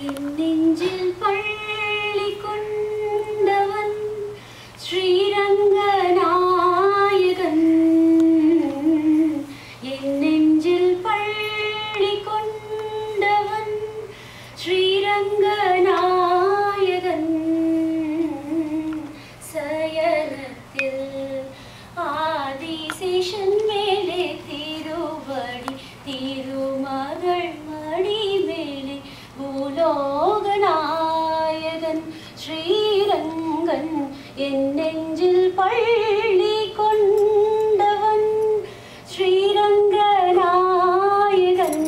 என் நெஞ்சில் பள்ளி கொண்டவன் ஸ்ரீரங்கநாயகன் என் நெஞ்சில் பள்ளி கொண்டவன் ஸ்ரீரங்கநாயகன் சயனத்தில் ஆதிசேஷன் மேலே திருவடி திருமகள் மடி மேலே பூலோகநாயகன் ஸ்ரீரங்கன் என் நெஞ்சில் பள்ளி கொண்டவன் ஸ்ரீரங்கநாயகன்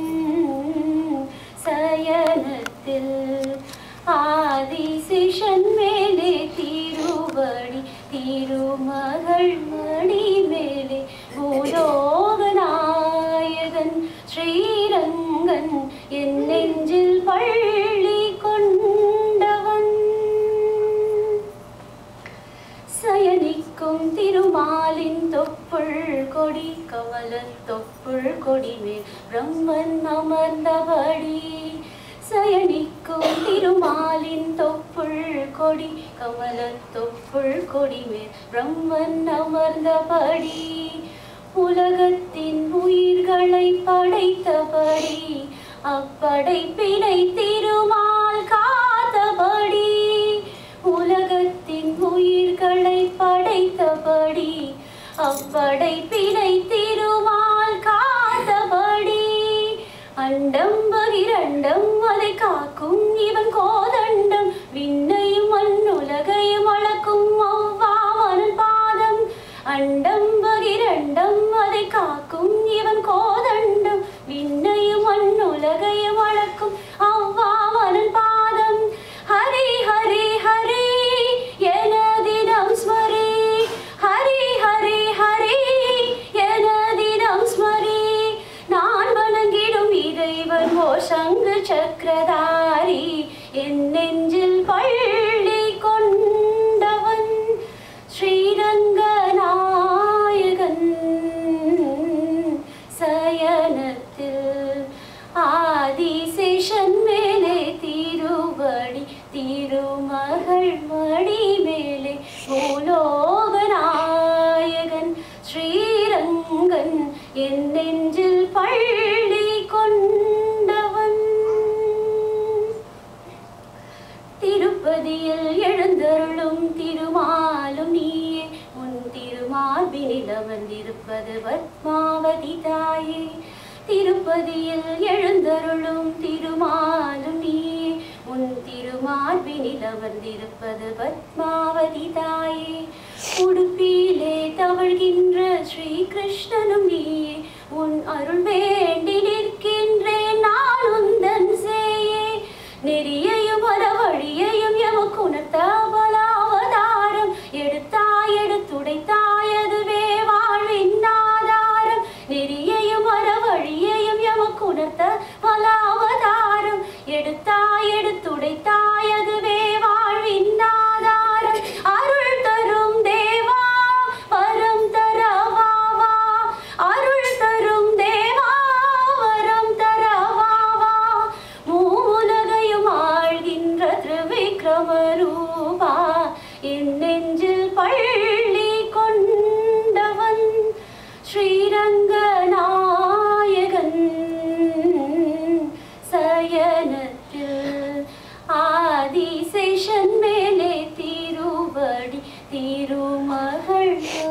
சயனத்தில் ஆதிசேஷன் மேலே திருவடி திருமகள் மடி மேலே பூலோகநாயகன் ஸ்ரீரங்கன் என் நெஞ்சில் பள்ளி கொண்டவன் சயனிக்கும் திருமாலின் தொப்புள் கொடி கமல தொப்புள் கொடி மேல் பிரம்மன் அமர்ந்தபடி சயனிக்கும் திருமாலின் தொப்புள் கொடி கமல தொப்புள் கொடி மேல் பிரம்மன் அமர்ந்தபடி உலகத்தின் உயிர்களை படைத்தபடி அப்படைப்பினை திருமால் காத்தபடி உலகத்தின் உயிர்களை படைத்தபடி அப்படைப்பினை திருமால் காத்தபடி அண்டம் பகிரண்டம் அதை காக்கும் இவன் கோதண்டம் விண்ணையும் மண்ணுலகையும் அளக்கும் அவ்வாமன் பாதம் அண்டம் பகிரண்டம் அதை காக்கும் இவன் கோதண்டம் விண்ணையும் மண்ணுலகையும் அளக்கும் அவ்வாமன் பாதம் ஹரி ஹரி ஹரி எனதினம் ஸ்மரி ஹரி ஹரி ஹரி எனதினம் ஸ்மரி நான் வணங்கிடும் இறைவன் ஓ சங்கு சக்கரதாரி என் நெஞ்சில் பள்ளி கொண்டவன் ஸ்ரீரங்கநாயகன் சயனத்தில் ஆதிசேஷன் மேலே திருவடி திருமகள் மடி மேலே பூலோகநாயகன் ஸ்ரீரங்கன் என் நெஞ்சில் பள்ளி கொண்டவன் திருப்பதியில் எழுந்தருளும் திருமாலும் நீயே உன் திருமார்பினில் அமர்ந்திருப்பது பத்மாவதி தாயே திருப்பதியில் எழுந்தருளும் திருமாலும் நீயே உன் திருமார்பினில் அமர்ந்திருப்பது பத்மாவதி தாயே உடுப்பிலே தவழ்கின்ற ஸ்ரீ கிருஷ்ணனும் நீயே உன் அருள் வேண்டி நிற்கின்றேன் நான் உந்தன் சேயே நெறியையும் அறவழியையும் எமக்குணர்த்த பலாவதாரம் எடுத்தாய் எடுத்துடைத்தாய் அதுவே வாழ்வின் ஆதாரம் நெறியையும் அறவழியையும் எமக்குணர்த்த பலாவதாரம் எடுத்தாய் எடுத்துடைத்தாய் அதுவே வாழ்வின் ஆதாரம் அருள் தரும் தேவா வரம் தரவாவா அருள் தரும் தேவா வரம் தரவாவா மூலகையும் ஆழ்கின்ற திரிவிக்ரமரூபா என் நெஞ்சில் பள்ளி கொண்டவன் ஸ்ரீரங்கநாயகன் சயனத்தில் ஆதிசேஷன் மேலே திருவடி திருமகள்